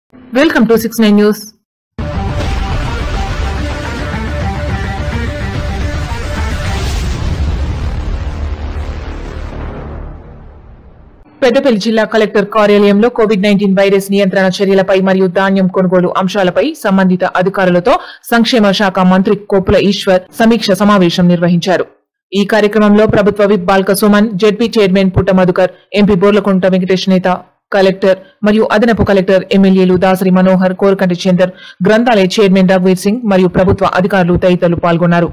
welcome to six nine news Peddapalli జిల్లా collector కార్యాలయంలో Covid nineteen virus నియంత్రణ చర్యలపై మరియు ధాన్యం కొనుగోలు అంశాలపై సంబంధిత అధికారులతో సంక్షేమ శాఖ మంత్రి కొప్పుల ఈశ్వర్ సమీక్ష సమావేశం నిర్వహించారు ఈ కార్యక్రమంలో ప్రభుత్వ whip Balka Suman ZP chairman Putta Madhukar MP Borlakunta Venkatesh నేత కలెక్టర్ మరియు అదనపు కలెక్టర్ ఎమ్మెల్యేలు దాసరి మనోహర్ కోరకంటి చందర్ గ్రంథాలయ చైర్మన్ రఘువీర్ సింగ్ మరియు ప్రభుత్వ అధికారులు తదితరులు పాల్గొన్నారు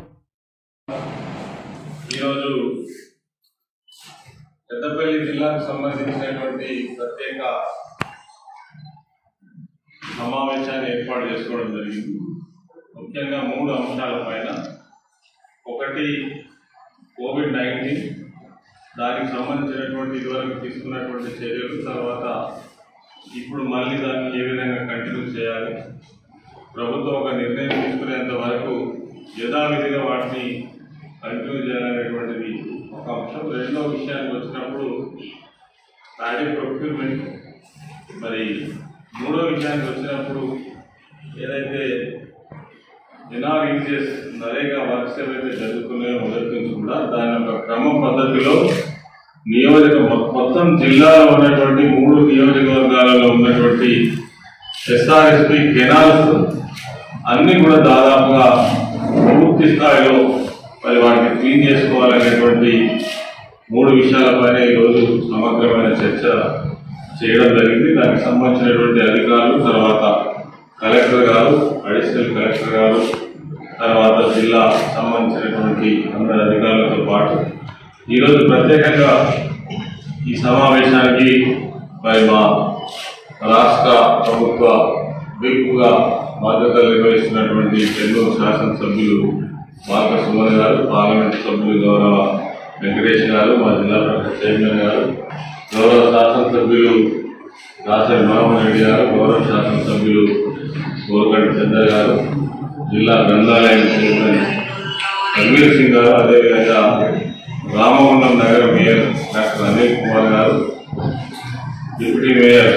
ఈరోజు పెద్దపల్లి జిల్లాకు సంబంధించినటువంటి ప్రత్యేక సమావేశాన్ని ఏర్పాటు చేసుకోవడం జరిగింది ముఖ్యంగా మూడు అంశాల పైన ఒకటి కోవిడ్ నైన్టీన్ దానికి సంబంధించినటువంటి ఇదివరకు తీసుకున్నటువంటి చర్యలు తర్వాత ఇప్పుడు మళ్ళీ దాన్ని ఏ విధంగా కంటిన్యూ చేయాలి ప్రభుత్వం ఒక నిర్ణయం తీసుకునేంత వరకు యథావిధిగా వాటిని కంటిన్యూ చేయాలనేటువంటిది ఒక అంశం రెండో విషయానికి వచ్చినప్పుడు ప్యాడీ ప్రొక్యూర్మెంట్ మరి మూడో విషయానికి వచ్చినప్పుడు ఏదైతే ఎన్ఆర్ఈజెస్ నరేగా వర్క్స్ ఏవైతే జరుగుతున్నాయో మొదటి నుంచి కూడా దాని యొక్క క్రమ పద్ధతిలో నియోజక మొ- మొత్తం జిల్లాలో ఉన్నటువంటి మూడు నియోజకవర్గాలలో ఉన్నటువంటి ఎస్ఆర్ఎస్పి కెనాల్స్ అన్ని కూడా దాదాపుగా పూర్తి స్థాయిలో మరి వాటిని క్లీన్ చేసుకోవాలనేటువంటి మూడు విషయాలపైన ఈరోజు సమగ్రమైన చర్చ చేయడం జరిగింది దానికి సంబంధించినటువంటి అధికారులు తర్వాత కలెక్టర్ గారు అడిషనల్ కలెక్టర్ గారు తర్వాత జిల్లా సంబంధించినటువంటి అందరి అధికారులతో పాటు ఈరోజు ప్రత్యేకంగా ఈ సమావేశానికి మరి మా రాష్ట్ర ప్రభుత్వ విప్గా బాధ్యతలు నిర్వహిస్తున్నటువంటి నెల్లూరు శాసనసభ్యులు మార్క సుమన్ గారు పార్లమెంట్ సభ్యులు గౌరవ వెంకటేష్ గారు మా జిల్లా పరిషత్ చైర్మన్ గారు గౌరవ శాసనసభ్యులు దాసరి మనోహర్ రెడ్డి గారు గౌరవ శాసనసభ్యులు గోరకంటి చందర్ గారు జిల్లా గ్రంథాలయం చైర్మన్ రణవీర్ సింగ్ గారు అదేవిధంగా రామగుండం నగర మేయర్ డాక్టర్ అనిల్ కుమార్ గారు డిప్యూటీ మేయర్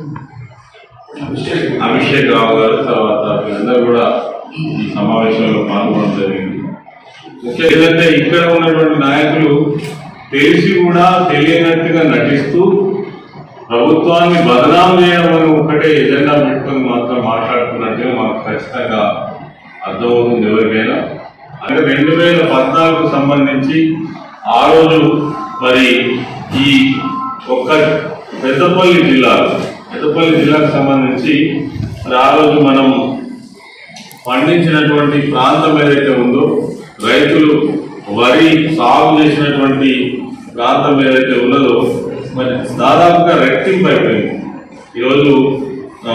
అభిషేక్ రావు గారు తర్వాత వీళ్ళందరూ కూడా ఈ సమావేశంలో పాల్గొనడం జరిగింది ముఖ్యంగా ఏంటంటే ఇక్కడ ఉన్నటువంటి నాయకులు తెలిసి కూడా తెలియనట్టుగా నటిస్తూ ప్రభుత్వాన్ని బదనాం చేయడం అని ఒకటే ఎజెండా పెట్టుకొని మాత్రం మాట్లాడుతున్నట్టుగా మనకు ఖచ్చితంగా అర్థమవుతుంది ఎవరికైనా అంటే రెండు వేల పద్నాలుగు సంబంధించి ఆ రోజు మరి ఈ ఒక్క పెద్దపల్లి జిల్లాలో పెద్దపల్లి జిల్లాకు సంబంధించి మరి ఆ రోజు మనం పండించినటువంటి ప్రాంతం ఏదైతే ఉందో రైతులు వరి సాగు చేసినటువంటి ప్రాంతం ఏదైతే ఉన్నదో మరి దాదాపుగా రెట్టింపు అయిపోయింది ఈరోజు ఆ,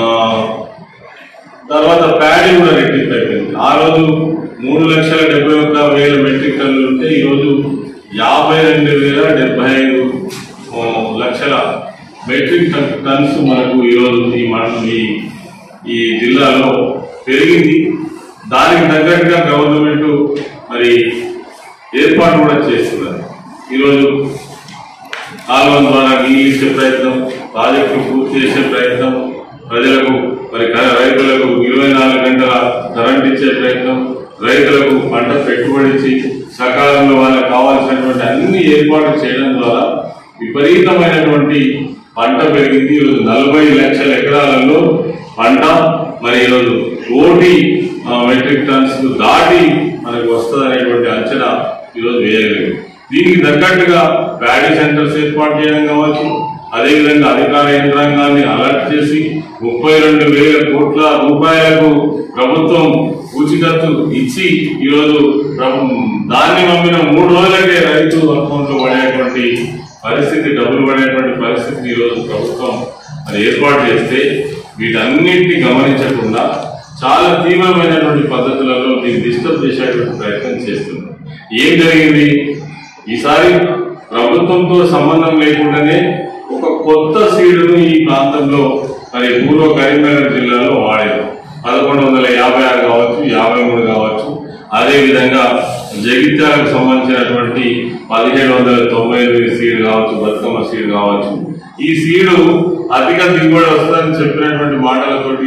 తర్వాత ప్యాడీ కూడా రెట్టింపు అయిపోయింది ఆ రోజు మూడు లక్షల డెబ్బై ఒక్క వేల మెట్రిక్ టన్నులు ఉంటే ఈరోజు యాభై రెండు వేల డెబ్బై ఐదు ఆ, లక్షల మెట్రిక్ టన్ టన్స్ మనకు ఈరోజు ఈ మన ఈ ఈ జిల్లాలో పెరిగింది దానికి తగ్గట్టుగా గవర్నమెంట్ మరి ఏర్పాటు కూడా చేస్తున్నారు ఈరోజు కాలువల ద్వారా నీళ్ళు ఇచ్చే ప్రయత్నం ప్రాజెక్టు పూర్తి చేసే ప్రయత్నం ప్రజలకు మరి క- రైతులకు ఇరవై నాలుగు గంటల కరెంట్ ఇచ్చే ప్రయత్నం రైతులకు పంట పెట్టుబడి ఇచ్చి సకాలంలో వాళ్ళకి కావాల్సినటువంటి అన్ని ఏర్పాట్లు చేయడం ద్వారా విపరీతమైనటువంటి పంట పెరిగింది ఈరోజు నలభై లక్షల ఎకరాలలో పంట మరి ఈరోజు కోటి ఆ, మెట్రిక్ టన్స్ దాటి మనకు వస్తుందనేటువంటి అంచనా ఈరోజు వేయగలిగింది దీనికి తగ్గట్టుగా ప్యాడీ సెంటర్స్ ఏర్పాటు చేయడం కావచ్చు అదేవిధంగా అధికార యంత్రాంగాన్ని అలర్ట్ చేసి ముప్పై రెండు వేల కోట్ల రూపాయలకు ప్రభుత్వం ఉచితత్తు ఇచ్చి ఈరోజు ప్రభు దాన్ని పంపిన మూడు రోజులకే రైతు అకౌంట్లో పడేటువంటి పరిస్థితి డబ్బులు పడేటువంటి పరిస్థితిని ఈరోజు ప్రభుత్వం మరి ఏర్పాటు చేస్తే వీటన్నిటిని గమనించకుండా చాలా తీవ్రమైనటువంటి పద్ధతులలో దీన్ని డిస్టర్బ్ చేసేటువంటి ప్రయత్నం చేస్తుంది ఏం జరిగింది ఈసారి ప్రభుత్వంతో సంబంధం లేకుండానే ఒక కొత్త సీడును ఈ ప్రాంతంలో మరి పూర్వ కరీంనగర్ జిల్లాలో వాడారు పదకొండు వందల యాభై ఆరు కావచ్చు యాభై మూడు కావచ్చు అదే విధంగా జగిత్యాలకు సంబంధించినటువంటి పదిహేడు వందల తొంభై ఎనిమిది సీడ్ కావచ్చు బతుకమ్మ సీడ్ కావచ్చు ఈ సీడు అధిక దిగుబడి వస్తుందని చెప్పినటువంటి మాటలతోటి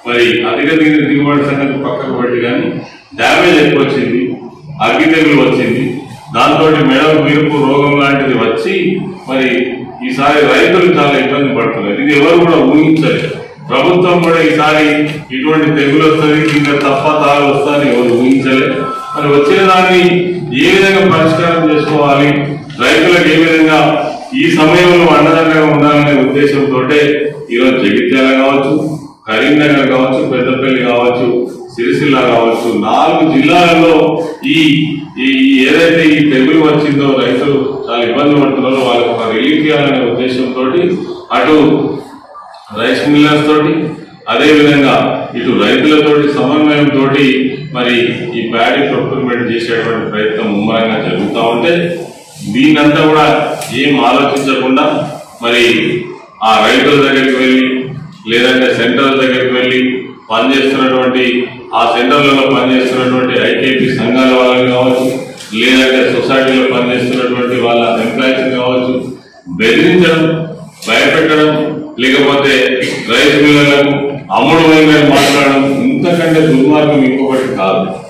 మరి అధిక దిగు- దిగుబడి సంగతి పక్కకు పెట్టి కానీ డ్యామేజ్ ఎక్కువ వచ్చింది అగ్గి తెగులు వచ్చింది దాంతో మెడలు విరుపు రోగం లాంటిది వచ్చి మరి ఈసారి రైతులు చాలా ఇబ్బంది పడుతున్నారు ఇది ఎవరు కూడా ఊహించలేదు ప్రభుత్వం కూడా ఈసారి ఇటువంటి తెగులు వస్తుంది ఇంకా తప్ప తాగు వస్తుందని ఎవరు ఊహించలేదు మరి వచ్చిన దాన్ని ఏ విధంగా పరిష్కారం చేసుకోవాలి రైతులకు ఏ విధంగా ఈ సమయంలో అండదండగా ఉండాలనే ఉద్దేశంతో ఈరోజు జగిత్యాల కావచ్చు కరీంనగర్ కావచ్చు పెద్దపల్లి కావచ్చు సిరిసిల్ల కావచ్చు నాలుగు జిల్లాలలో ఈ ఈ ఏదైతే ఈ తెగులు వచ్చిందో రైతులు చాలా ఇబ్బంది పడుతున్నారో వాళ్ళకి ఒక రిలీఫ్ ఇవ్వాలనే ఉద్దేశంతో అటు రైస్ మిల్లర్స్ తోటి అదే విధంగా ఇటు రైతులతోటి సమన్వయంతో మరి ఈ ప్యాడీ ప్రొక్యూర్మెంట్ చేసేటువంటి ప్రయత్నం ముమ్మరంగా జరుగుతూ ఉంటే దీన్నంతా కూడా ఏం ఆలోచించకుండా మరి ఆ రైతుల దగ్గరికి వెళ్ళి లేదంటే సెంటర్ల దగ్గరికి వెళ్ళి పనిచేస్తున్నటువంటి ఆ సెంటర్లలో పనిచేస్తున్నటువంటి ఐకేపీ సంఘాల వాళ్ళని కావచ్చు లేదంటే సొసైటీలో పనిచేస్తున్నటువంటి వాళ్ళ ఎంప్లాయీస్ కావచ్చు బెదిరించడం భయపెట్టడం లేకపోతే రైతు మిల్లర్లకు అమ్ముడు వైపు మాట్లాడడం ఇంతకంటే దుర్మార్గం ఇంకొకటి కాదు